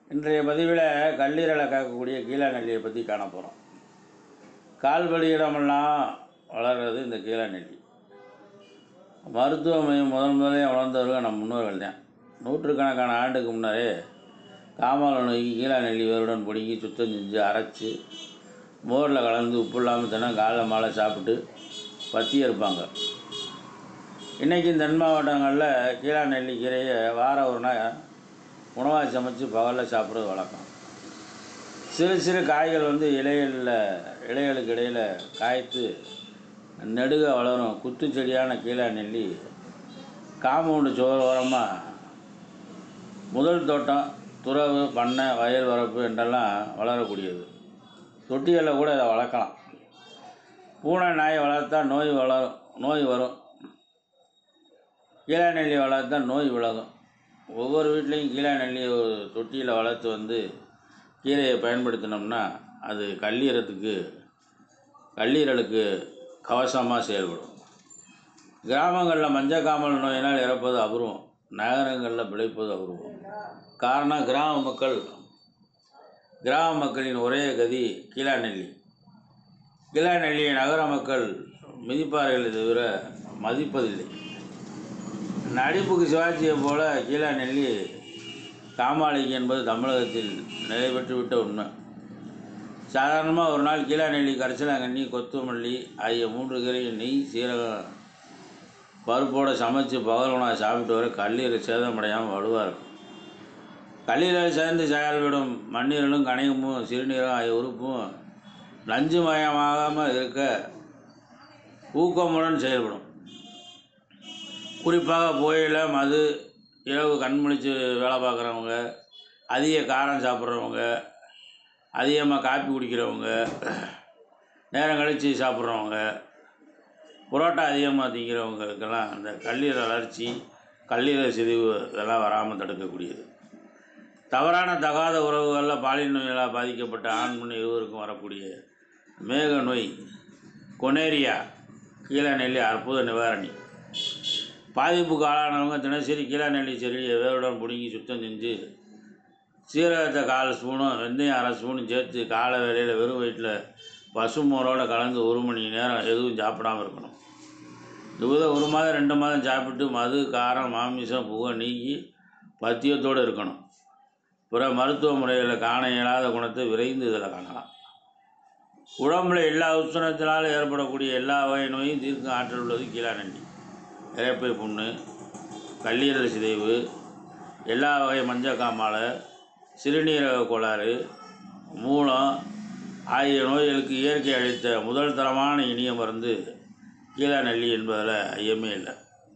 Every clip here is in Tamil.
இன்றைய பதிவில் கல்லீரலை காக்கக்கூடிய கீழா நெல்லியை பற்றி காண போகிறோம் கால்வழி இடமெல்லாம் வளர்கிறது இந்த கீழா நெல்லி மருத்துவ மையம் முதன் முதலே வளர்ந்தவர்கள் நம் முன்னோர்கள் தான் நூற்றுக்கணக்கான ஆண்டுக்கு முன்னரே காமால நோய்க்கு கீழா நெல்லி வேருடன் பிடுங்கி சுத்தம் செஞ்சு அரைச்சி மோரில் கலந்து உப்பு இல்லாமல் தினம் காலை மாலை சாப்பிட்டு பத்தியம் இருப்பாங்க இன்றைக்கி தென் மாவட்டங்களில் கீழா நெல்லி கீரையை வாரம் ஒரு நாள் உணவாக சமைச்சு பகலில் சாப்பிட்றது வழக்கம் சிறு சிறு காய்கள் வந்து இலைகளில் இலைகளுக்கு இடையில் காய்த்து நெடுக வளரும் குத்து செடியான கீழா நெல்லி காம்பவுண்டு சுவர் ஓரமாக முதல் தோட்டம் துறவு பண்ணை வயல் வரப்பு என்றெல்லாம் வளரக்கூடியது தொட்டிகளில் கூட இதை வளர்க்கலாம் பூனை நாயை வளர்த்தா நோய் வளரும் நோய் வரும் கீழா நெல்லி வளர்த்தா நோய் விலகும் ஒவ்வொரு வீட்லேயும் கீழா நெல்லி ஒரு தொட்டியில் வளர்த்து வந்து கீரையை பயன்படுத்தினோம்னா அது கல்லீரத்துக்கு கல்லீரலுக்கு கவசமாக செயல்படும் கிராமங்களில் மஞ்சக்காமல் நோயினால் இறப்பது அபூர்வம் நகரங்களில் பிழைப்பது அபூர்வம் காரணம் கிராம மக்கள் கிராம மக்களின் ஒரே கதி கீழா நெல்லி கீழா நெல்லியை நகர மக்கள் மிதிப்பார்கள் தவிர மதிப்பதில்லை நடிப்புக்கு சிவாஜியை போல கீழா நெல்லி காமாளிக்கு என்பது தமிழகத்தில் நிலை பெற்றுவிட்ட உண்மை சாதாரணமாக ஒரு நாள் கீழா நெல்லி கரைசலாங்கண்ணி கொத்தமல்லி ஆகிய மூன்று கீரையும் நெய் சீரகம் பருப்போடு சமைச்சு பகல் உணவை சாப்பிட்டு வர கல்லீரல் சேதமடையாமல் வலுவாக இருக்கும் கல்லீரல் சேர்ந்து செயல்படும் மண்ணீரலும் கணையமும் சிறுநீரும் ஆகிய உறுப்பும் நஞ்சு மயமாகாமல் இருக்க ஊக்கமுடன் செயல்படும் குறிப்பாக புகையில மது இரவு கண் முழிச்சு வேலை பார்க்குறவங்க அதிக காரம் சாப்பிட்றவங்க அதிகமாக காப்பி குடிக்கிறவங்க நேரம் கழித்து சாப்பிட்றவங்க புரோட்டா அதிகமாக திங்கிறவங்களுக்கெல்லாம் அந்த கல்லீரல் அலர்ச்சி கல்லீரல் சிதைவு இதெல்லாம் வராமல் தடுக்கக்கூடியது தவறான தகாத உறவுகளில் பாலியல் நோய்களால் பாதிக்கப்பட்ட ஆண் பெண் இருவருக்கும் வரக்கூடிய மேக நோய் கொனேரியா கீழா நெல்லி அற்புத நிவாரணி பாதிப்புக்கு ஆளானவங்க தினசரி கீழா நெல்லி செடியை வேருடன் பிடுங்கி சுத்தம் செஞ்சு சீரகத்தை கால் ஸ்பூனும் வெந்தயம் அரை ஸ்பூனும் சேர்த்து காலை வேளையில் வெறும் வயிற்றில் பசுமோரோடு கலந்து ஒரு மணி நேரம் எதுவும் சாப்பிடாமல் இருக்கணும் இதுபோல ஒரு மாதம் ரெண்டு மாதம் சாப்பிட்டு மது காரம் மாமிசம் புகை நீக்கி பத்தியத்தோடு இருக்கணும் பிற மருத்துவ முறைகளில் காண இயலாத குணத்தை விரைந்து இதில் காணலாம் உடம்புல எல்லா உஷ்ணத்தினாலும் ஏற்படக்கூடிய எல்லா வகை நோயும் தீர்க்கும் ஆற்றல் உள்ளது கீழா நண்டி இறைப்பை புண்ணு கல்லீரல் சிதைவு எல்லா வகை மஞ்சக்காமாலை சிறுநீரக கோளாறு மூலம் ஆகிய நோய்களுக்கு இயற்கை அளித்த முதல் தரமான இனிய மருந்து கீழா நெல்லி என்பதில் ஐயமே இல்லை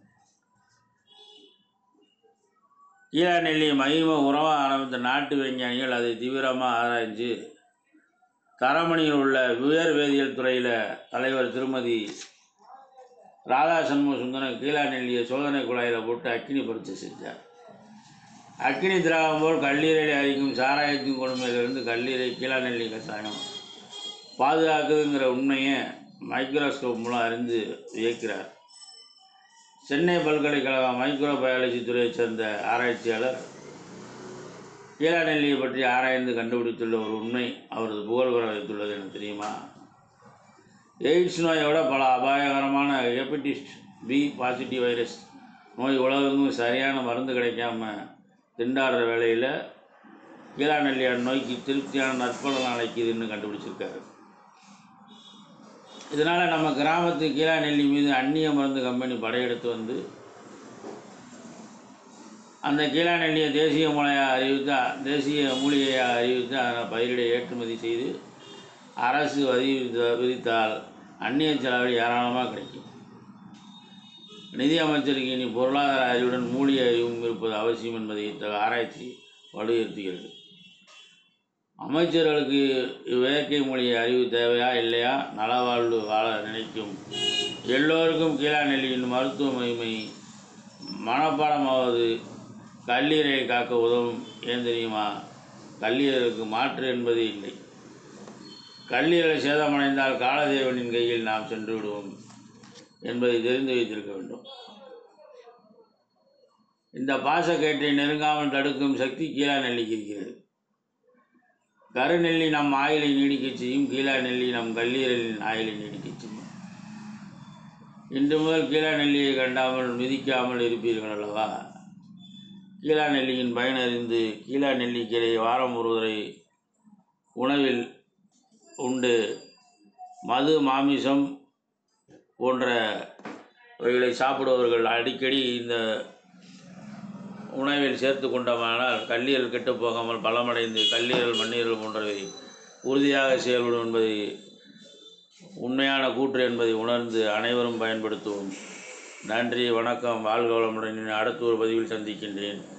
கீழா நெல்லி மகிம உறவாக ஆரம்பித்த நாட்டு விஞ்ஞானிகள் அதை தீவிரமாக ஆராய்ஞ்சு தரமணியில் உள்ள உயர் வேதியியல் துறையில் தலைவர் திருமதி ராதா சண்முக சுந்தரம் கீழா நெல்லியை சோதனை குழாயில் போட்டு அக்கினி பரிச்சை செஞ்சார் அக்கினி திராவம் போல் கல்லீரலை அரிக்கும் சாராயத்தின் கொடுமையிலிருந்து கல்லீரை கீழா நெல்லி கஷாயம் பாதுகாக்குதுங்கிற உண்மையை மைக்ரோஸ்கோப் மூலம் அறிந்து வியக்கிறார் சென்னை பல்கலைக்கழக மைக்ரோ பயாலஜி துறையைச் சேர்ந்த ஆராய்ச்சியாளர் கீழா நெல்லியை பற்றி ஆராய்ந்து கண்டுபிடித்துள்ள ஒரு உண்மை அவரது புகழ் பெற வைத்துள்ளது எனக்கு தெரியுமா எய்ட்ஸ் நோயோட பல அபாயகரமான ஹெப்படைட்டிஸ் பி பாசிட்டிவ் வைரஸ் நோய் உலகெங்கும் சரியான மருந்து கிடைக்காம திண்டாடுற வேளையில் கீழா நெல்லியார் நோய்க்கு திருப்தியான நற்பலன் அழைக்குதுன்னு கண்டுபிடிச்சிருக்காரு இதனால் நம்ம கிராமத்து கீழா நெல்லி மீது அந்நிய மருந்து கம்பெனி படையெடுத்து வந்து அந்த கீழா நெல்லியை தேசிய மூலையாக அறிவித்து தேசிய மூலிகையாக அறிவித்து அதனை பயிரிட ஏற்றுமதி செய்து அரசு வரி விதித்த- விதித்தால் அந்நிய செலவழி ஏராளமாக கிடைக்கும் நிதி அமைச்சருக்கு இனி பொருளாதார அறிவுடன் மூலிகை அறிவும் இருப்பது அவசியம் என்பதை இத்தகைய ஆராய்ச்சி வலியுறுத்துகிறது அமைச்சர்களுக்கு இவ்வியற்கை மூலிகை அறிவு தேவையா இல்லையா நலவாழ்வு வாழ நினைக்கும் எல்லோருக்கும் கீழா நெல்லியின் மருத்துவ மகிமை மனப்பாடமாவது கல்லீரலை காக்க உதவும் ஏன் தெரியுமா கல்லீரலுக்கு மாற்று என்பதே இல்லை கல்லீரல் சேதமடைந்தால் காலதேவனின் கையில் நாம் சென்று விடுவோம் என்பதை தெரிந்து வைத்திருக்க வேண்டும் இந்த பாசக்கயிற்றை நெருங்காமல் தடுக்கும் சக்தி கீழா நெல்லிக்கு இருக்கிறது கருநெல்லி நம் ஆயிலை நீடிக்கச் செய்யும் கீழா நெல்லி நம் கல்லீரலின் ஆயிலை நீடிக்கச் செய்யும் இன்று முதல் கீழா நெல்லியை கண்டாமல் மிதிக்காமல் இருப்பீர்கள் அல்லவா கீழா நெல்லியின் பயனறிந்து கீழா நெல்லிக்கீரை வாரம் ஒரு முறை உணவில் உண்டு மது மாமிசம் போன்றவைகளை சாப்பிடுபவர்கள் அடிக்கடி இந்த உணவில் சேர்த்து கொண்டோமானால் கல்லீரல் கெட்டு போகாமல் பலமடைந்து கல்லீரல் மண்ணீரல் போன்றவை உறுதியாக செயல்படும் என்பதை உண்மையான கூற்று என்பதை உணர்ந்து அனைவரும் பயன்படுத்துவோம் நன்றி வணக்கம் வாழ்க வளமுடன் அடுத்த ஒரு பதிவில் சந்திக்கின்றேன்